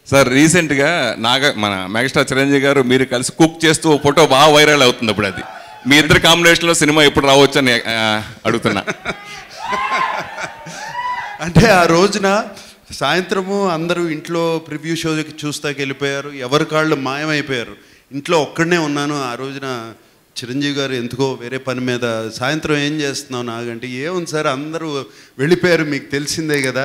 Sir రీసెంట్గా నాగ మన megastar Chiranjeevi గారు మీరు కలిసి కుక్ చేస్తూ ఓ ఫోటో బాగా వైరల్ అవుతుంది అప్పుడు అది మీ ఇద్దరు కాంబినేషన్లో సినిమా ఎప్పుడు రావచ్చు అని ఆ, అడుగుతున్నా అంటే ఆ రోజున సాయంత్రము అందరూ ఇంట్లో ప్రివ్యూ షోకి చూస్తాకి వెళ్ళిపోయారు ఎవరి కాళ్ళు మాయమైపోయారు ఇంట్లో ఒక్కడనే ఉన్నాను ఆ రోజున చిరంజీవి గారు ఎందుకో వేరే పని మీద సాయంత్రం ఏం చేస్తున్నావు నాగంటే ఏముంది సార్ అందరూ వెళ్ళిపోయారు మీకు తెలిసిందే కదా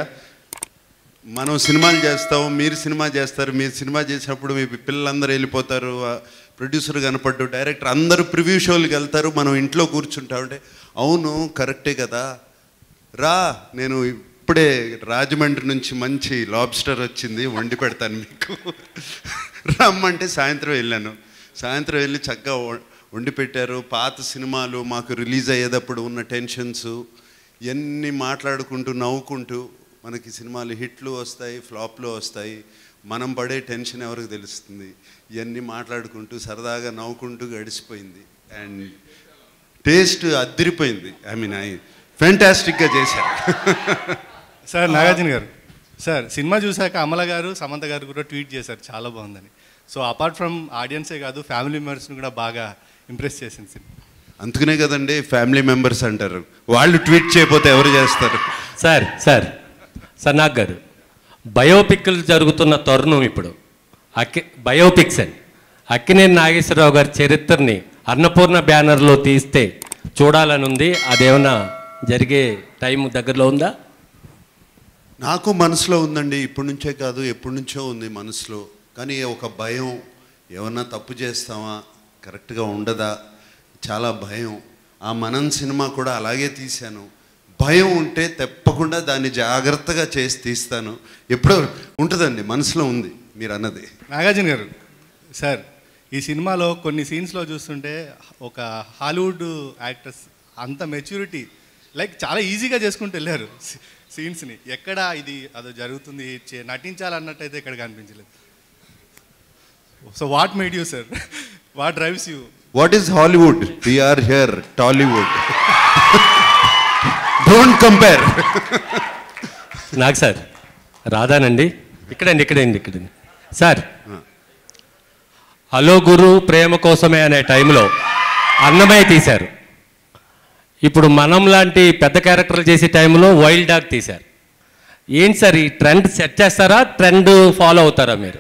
మనం సినిమాలు చేస్తాం మీరు సినిమా చేస్తారు మీరు సినిమా చేసినప్పుడు మీ పిల్లలందరూ వెళ్ళిపోతారు ఆ ప్రొడ్యూసర్ కనపడ్డు డైరెక్టర్ అందరూ ప్రివ్యూ షోలకు వెళ్తారు మనం ఇంట్లో కూర్చుంటామంటే అవును కరెక్టే కదా రా నేను ఇప్పుడే రాజమండ్రి నుంచి మంచి లాబ్స్టర్ వచ్చింది వండి పెడతాను మీకు రమ్మంటే సాయంత్రం వెళ్ళాను సాయంత్రం వెళ్ళి చక్కగా వ- వండి పెట్టారు పాత సినిమాలు మాకు రిలీజ్ అయ్యేటప్పుడు ఉన్న టెన్షన్స్ ఇవన్నీ మాట్లాడుకుంటూ నవ్వుకుంటూ మనకి సినిమాలు హిట్లు వస్తాయి ఫ్లాప్లు వస్తాయి మనం పడే టెన్షన్ ఎవరికి తెలుస్తుంది ఇవన్నీ మాట్లాడుకుంటూ సరదాగా నవ్వుకుంటూ గడిచిపోయింది అండ్ టేస్ట్ అద్దరిపోయింది ఐ మీన్ ఐ ఫెంటాస్టిక్గా చేశారు సార్ నాగార్జున గారు సార్ సినిమా చూశాక అమల గారు సమంత గారు కూడా ట్వీట్ చేశారు చాలా బాగుందని సో అపార్ట్ ఫ్రమ్ ఆడియన్సే కాదు ఫ్యామిలీ మెంబర్స్ని కూడా బాగా ఇంప్రెస్ చేసింది సినిమా అందుకనే కదండి ఫ్యామిలీ మెంబర్స్ అంటారు వాళ్ళు ట్వీట్ చేయకపోతే ఎవరు చేస్తారు సార్ సార్ సార్ నాగ్ గారు బయోపిక్లు జరుగుతున్న తరుణం ఇప్పుడు అక్కి బయోపిక్స్ అని అక్కినేని నాగేశ్వరరావు గారి చరిత్రని అన్నపూర్ణ బ్యానర్లో తీస్తే చూడాలని ఉంది అదేమన్నా జరిగే టైం దగ్గరలో ఉందా నాకు మనసులో ఉందండి ఇప్పటి నుంచే కాదు ఎప్పటి నుంచో ఉంది మనసులో కానీ ఒక భయం ఏమన్నా తప్పు చేస్తామా కరెక్ట్గా ఉండదా చాలా భయం ఆ మనం సినిమా కూడా అలాగే తీశాను భయం ఉంటే తప్పకుండా దాన్ని జాగ్రత్తగా చేసి తీస్తాను ఎప్పుడో ఉంటుందండి మనసులో ఉంది మీరు అన్నది నాగార్జున గారు సార్ ఈ సినిమాలో కొన్ని సీన్స్లో చూస్తుంటే ఒక హాలీవుడ్ యాక్టర్స్ అంత మెచ్యూరిటీ లైక్ చాలా ఈజీగా చేసుకుంటూ వెళ్ళారు సీన్స్ని ఎక్కడ ఇది అదో జరుగుతుంది చే- నటించాలన్నట్టయితే ఇక్కడ కనిపించలేదు so what made you sir what drives you what is Hollywood we are here Tollywood don't compare నాకు సార్ రాదానండి ఇక్కడండి ఇక్కడండి ఇక్కడండి సార్ హలో గురు ప్రేమ కోసమే అనే టైంలో అన్నమయ్య తీశారు ఇప్పుడు మనం లాంటి పెద్ద క్యారెక్టర్లు చేసే టైంలో వైల్డ్ డాగ్ తీశారు ఏంటి సార్ ఈ ట్రెండ్ సెట్ చేస్తారా ట్రెండ్ ఫాలో అవుతారా మీరు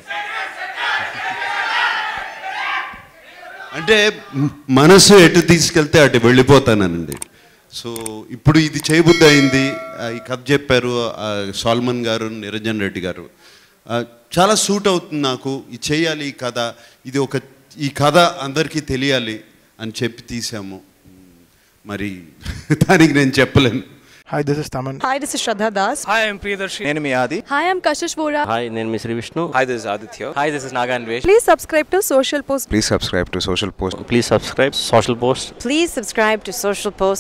అంటే మ్- మనసు ఎటు తీసుకెళ్తే అటు వెళ్ళిపోతానండి సో ఇప్పుడు ఇది చేయబుద్ధి అయింది ఆ, ఈ కథ చెప్పారు ఆ, సాల్మన్ గారు నిరంజన్ రెడ్డి గారు ఆ, చాలా సూట్ అవుతుంది నాకు ఇది చేయాలి ఈ కథ ఇది ఒక ఈ కథ అందరికీ తెలియాలి అని చెప్పి తీసాము మరి దానికి నేను చెప్పలేను Hi, this is Taman. Hi, this is Shraddha Das. Hi, I'm Priyadarshi. నేను మీ ఆది Hi, I'm Kashish Vora. Hi నేను మీ Sree Vishnu hi this Aditya Hi, this is Naga Anvesh. Please subscribe to Social Post. Please subscribe to Social Post please subscribe Social Post Please subscribe to Social Post.